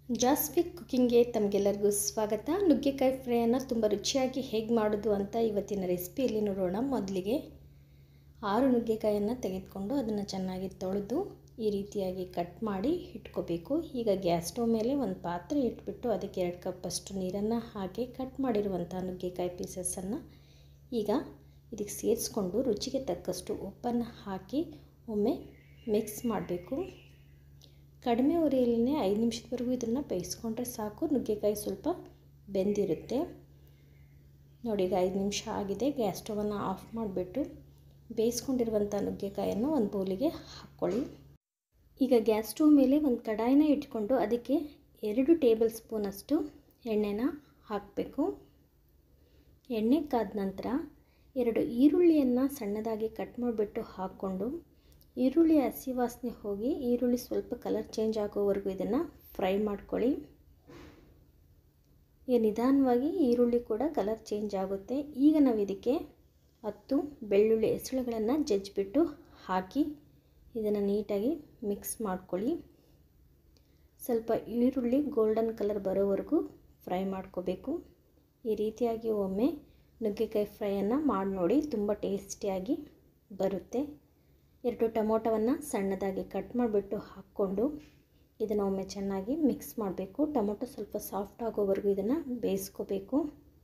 ಜಾಸ್ವಿಕ್ ಕುಕ್ಕಿಂಗ್ಗೆ ತಮಗೆಲ್ಲರಿಗೂ ಸ್ವಾಗತ ನುಗ್ಗೆಕಾಯಿ ಫ್ರೈಯನ್ನು ತುಂಬ ರುಚಿಯಾಗಿ ಹೇಗೆ ಮಾಡೋದು ಅಂತ ಇವತ್ತಿನ ರೆಸಿಪಿಯಲ್ಲಿ ನೋಡೋಣ ಮೊದಲಿಗೆ ಆರು ನುಗ್ಗೆಕಾಯನ್ನು ತೆಗೆದುಕೊಂಡು ಅದನ್ನು ಚೆನ್ನಾಗಿ ತೊಳೆದು ಈ ರೀತಿಯಾಗಿ ಕಟ್ ಮಾಡಿ ಇಟ್ಕೋಬೇಕು ಈಗ ಗ್ಯಾಸ್ ಸ್ಟವ್ ಮೇಲೆ ಒಂದು ಪಾತ್ರೆ ಇಟ್ಬಿಟ್ಟು ಅದಕ್ಕೆ ಎರಡು ಕಪ್ಪಷ್ಟು ನೀರನ್ನು ಹಾಕಿ ಕಟ್ ಮಾಡಿರುವಂಥ ನುಗ್ಗೆಕಾಯಿ ಪೀಸಸನ್ನು ಈಗ ಇದಕ್ಕೆ ಸೇರಿಸ್ಕೊಂಡು ರುಚಿಗೆ ತಕ್ಕಷ್ಟು ಉಪ್ಪನ್ನು ಹಾಕಿ ಒಮ್ಮೆ ಮಿಕ್ಸ್ ಮಾಡಬೇಕು ಕಡಿಮೆ ಉರಿಯಲ್ಲೇ ಐದು ನಿಮಿಷದವರೆಗೂ ಇದನ್ನು ಬೇಯಿಸ್ಕೊಂಡ್ರೆ ಸಾಕು ನುಗ್ಗೆಕಾಯಿ ಸ್ವಲ್ಪ ಬೆಂದಿರುತ್ತೆ ನೋಡಿ ಈಗ ಐದು ನಿಮಿಷ ಆಗಿದೆ ಗ್ಯಾಸ್ ಸ್ಟವನ್ನು ಆಫ್ ಮಾಡಿಬಿಟ್ಟು ಬೇಯಿಸ್ಕೊಂಡಿರುವಂಥ ನುಗ್ಗೆಕಾಯನ್ನು ಒಂದು ಬೌಲಿಗೆ ಹಾಕ್ಕೊಳ್ಳಿ ಈಗ ಗ್ಯಾಸ್ ಸ್ಟವ್ ಮೇಲೆ ಒಂದು ಕಡಾಯಿನ ಇಟ್ಕೊಂಡು ಅದಕ್ಕೆ ಎರಡು ಟೇಬಲ್ ಸ್ಪೂನಷ್ಟು ಎಣ್ಣೆನ ಹಾಕಬೇಕು ಎಣ್ಣೆ ಕಾದ ನಂತರ ಎರಡು ಈರುಳ್ಳಿಯನ್ನು ಸಣ್ಣದಾಗಿ ಕಟ್ ಮಾಡಿಬಿಟ್ಟು ಹಾಕ್ಕೊಂಡು ಈರುಳ್ಳಿ ಹಸಿ ವಾಸನೆ ಹೋಗಿ ಈರುಳ್ಳಿ ಸ್ವಲ್ಪ ಕಲರ್ ಚೇಂಜ್ ಆಗೋವರೆಗೂ ಇದನ್ನು ಫ್ರೈ ಮಾಡ್ಕೊಳ್ಳಿ ಈಗ ನಿಧಾನವಾಗಿ ಈರುಳ್ಳಿ ಕೂಡ ಕಲರ್ ಚೇಂಜ್ ಆಗುತ್ತೆ ಈಗ ನಾವು ಇದಕ್ಕೆ ಹತ್ತು ಬೆಳ್ಳುಳ್ಳಿ ಹೆಸಳುಗಳನ್ನು ಜಜ್ಜಿಬಿಟ್ಟು ಹಾಕಿ ಇದನ್ನು ನೀಟಾಗಿ ಮಿಕ್ಸ್ ಮಾಡ್ಕೊಳ್ಳಿ ಸ್ವಲ್ಪ ಈರುಳ್ಳಿ ಗೋಲ್ಡನ್ ಕಲರ್ ಬರೋವರೆಗೂ ಫ್ರೈ ಮಾಡ್ಕೋಬೇಕು ಈ ರೀತಿಯಾಗಿ ಒಮ್ಮೆ ನುಗ್ಗೆಕಾಯಿ ಫ್ರೈಯನ್ನು ಮಾಡಿ ನೋಡಿ ತುಂಬ ಟೇಸ್ಟಿಯಾಗಿ ಬರುತ್ತೆ ಎರಡು ಟೊಮೊಟೊವನ್ನು ಸಣ್ಣದಾಗಿ ಕಟ್ ಮಾಡಿಬಿಟ್ಟು ಹಾಕ್ಕೊಂಡು ಇದನ್ನು ಒಮ್ಮೆ ಚೆನ್ನಾಗಿ ಮಿಕ್ಸ್ ಮಾಡಬೇಕು ಟೊಮೊಟೊ ಸ್ವಲ್ಪ ಸಾಫ್ಟ್ ಆಗೋವರೆಗೂ ಇದನ್ನು ಬೇಯಿಸ್ಕೋಬೇಕು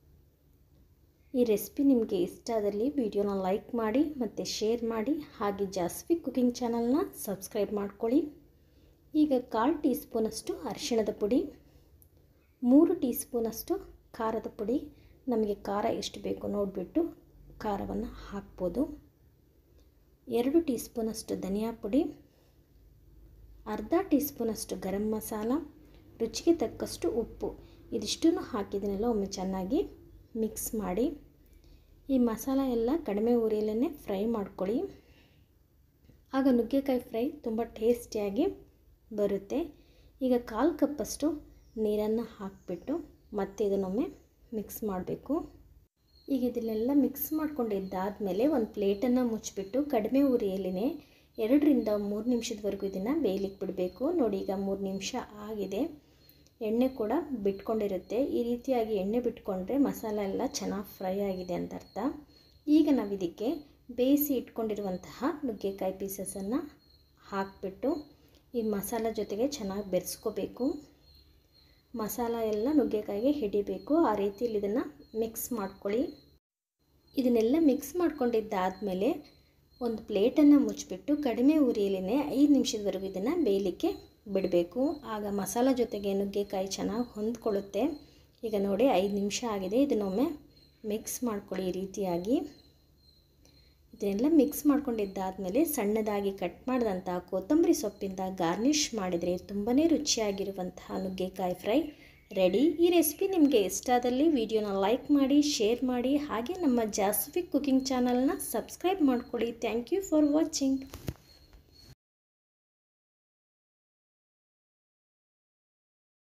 ಈ ರೆಸಿಪಿ ನಿಮಗೆ ಇಷ್ಟ ಆದಲ್ಲಿ ವಿಡಿಯೋನ ಲೈಕ್ ಮಾಡಿ ಮತ್ತು ಶೇರ್ ಮಾಡಿ ಹಾಗೆ ಜಾಸ್ತಿ ಕುಕಿಂಗ್ ಚಾನಲ್ನ ಸಬ್ಸ್ಕ್ರೈಬ್ ಮಾಡ್ಕೊಳ್ಳಿ ಈಗ ಕಾಲು ಟೀ ಸ್ಪೂನಷ್ಟು ಅರಿಶಿಣದ ಪುಡಿ ಮೂರು ಟೀ ಸ್ಪೂನಷ್ಟು ಖಾರದ ಪುಡಿ ನಮಗೆ ಖಾರ ಎಷ್ಟು ಬೇಕು ನೋಡಿಬಿಟ್ಟು ಖಾರವನ್ನು ಹಾಕ್ಬೋದು ಎರಡು ಟೀ ಸ್ಪೂನಷ್ಟು ಧನಿಯಾ ಪುಡಿ ಅರ್ಧ ಟೀ ಸ್ಪೂನಷ್ಟು ಗರಂ ಮಸಾಲ ರುಚಿಗೆ ತಕ್ಕಷ್ಟು ಉಪ್ಪು ಇದಿಷ್ಟನ್ನು ಹಾಕಿದನೆಲ್ಲ ಒಮ್ಮೆ ಚೆನ್ನಾಗಿ ಮಿಕ್ಸ್ ಮಾಡಿ ಈ ಮಸಾಲ ಎಲ್ಲ ಕಡಿಮೆ ಉರಿಯಲ್ಲೇ ಫ್ರೈ ಮಾಡ್ಕೊಳ್ಳಿ ಆಗ ನುಗ್ಗೆಕಾಯಿ ಫ್ರೈ ತುಂಬ ಟೇಸ್ಟಿಯಾಗಿ ಬರುತ್ತೆ ಈಗ ಕಾಲು ಕಪ್ಪಷ್ಟು ನೀರನ್ನು ಹಾಕಿಬಿಟ್ಟು ಮತ್ತೆ ಇದನ್ನೊಮ್ಮೆ ಮಿಕ್ಸ್ ಮಾಡಬೇಕು ಈಗ ಇದನ್ನೆಲ್ಲ ಮಿಕ್ಸ್ ಮಾಡ್ಕೊಂಡಿದ್ದಾದಮೇಲೆ ಒಂದು ಪ್ಲೇಟನ್ನು ಮುಚ್ಚಿಬಿಟ್ಟು ಕಡಿಮೆ ಉರಿಯಲ್ಲಿನೇ ಎರಡರಿಂದ ಮೂರು ನಿಮಿಷದವರೆಗೂ ಇದನ್ನು ಬೇಯಲಿಕ್ಕೆ ಬಿಡಬೇಕು ನೋಡಿ ಈಗ ಮೂರು ನಿಮಿಷ ಆಗಿದೆ ಎಣ್ಣೆ ಕೂಡ ಬಿಟ್ಕೊಂಡಿರುತ್ತೆ ಈ ರೀತಿಯಾಗಿ ಎಣ್ಣೆ ಬಿಟ್ಕೊಂಡ್ರೆ ಮಸಾಲ ಎಲ್ಲ ಚೆನ್ನಾಗಿ ಫ್ರೈ ಆಗಿದೆ ಅಂತ ಅರ್ಥ ಈಗ ನಾವು ಇದಕ್ಕೆ ಬೇಯಿಸಿ ಇಟ್ಕೊಂಡಿರುವಂತಹ ನುಗ್ಗೆಕಾಯಿ ಪೀಸಸನ್ನು ಹಾಕಿಬಿಟ್ಟು ಈ ಮಸಾಲ ಜೊತೆಗೆ ಚೆನ್ನಾಗಿ ಬೆರೆಸ್ಕೋಬೇಕು ಮಸಾಲ ಎಲ್ಲ ನುಗ್ಗೆಕಾಯಿಗೆ ಹಿಡಿಬೇಕು ಆ ರೀತಿಯಲ್ಲಿ ಇದನ್ನು ಮಿಕ್ಸ್ ಮಾಡ್ಕೊಳ್ಳಿ ಇದನ್ನೆಲ್ಲ ಮಿಕ್ಸ್ ಮಾಡ್ಕೊಂಡಿದ್ದಾದಮೇಲೆ ಒಂದು ಪ್ಲೇಟನ್ನು ಮುಚ್ಚಿಬಿಟ್ಟು ಕಡಿಮೆ ಉರಿಯಲಿನೇ ಐದು ನಿಮಿಷದವರೆಗೂ ಇದನ್ನು ಬೇಯಲಿಕ್ಕೆ ಬಿಡಬೇಕು ಆಗ ಮಸಾಲ ಜೊತೆಗೆ ನುಗ್ಗೆಕಾಯಿ ಚೆನ್ನಾಗಿ ಹೊಂದ್ಕೊಳ್ಳುತ್ತೆ ಈಗ ನೋಡಿ ಐದು ನಿಮಿಷ ಆಗಿದೆ ಇದನ್ನೊಮ್ಮೆ ಮಿಕ್ಸ್ ಮಾಡ್ಕೊಳ್ಳಿ ಈ ರೀತಿಯಾಗಿ ಇದನ್ನೆಲ್ಲ ಮಿಕ್ಸ್ ಮಾಡ್ಕೊಂಡಿದ್ದಾದಮೇಲೆ ಸಣ್ಣದಾಗಿ ಕಟ್ ಮಾಡಿದಂಥ ಕೊತ್ತಂಬರಿ ಸೊಪ್ಪಿಂದ ಗಾರ್ನಿಷ್ ಮಾಡಿದರೆ ತುಂಬಾ ರುಚಿಯಾಗಿರುವಂತಹ ನುಗ್ಗೆಕಾಯಿ ಫ್ರೈ ರೆಡಿ ಈ ರೆಸಿಪಿ ನಿಮಗೆ ಇಷ್ಟ ಆದಲ್ಲಿ ವಿಡಿಯೋನ ಲೈಕ್ ಮಾಡಿ ಶೇರ್ ಮಾಡಿ ಹಾಗೆ ನಮ್ಮ ಜಾಸ್ವಿಕ್ ಕುಕಿಂಗ್ ಚಾನಲ್ನ ಸಬ್ಸ್ಕ್ರೈಬ್ ಮಾಡ್ಕೊಳ್ಳಿ ಥ್ಯಾಂಕ್ ಯು ಫಾರ್ ವಾಚಿಂಗ್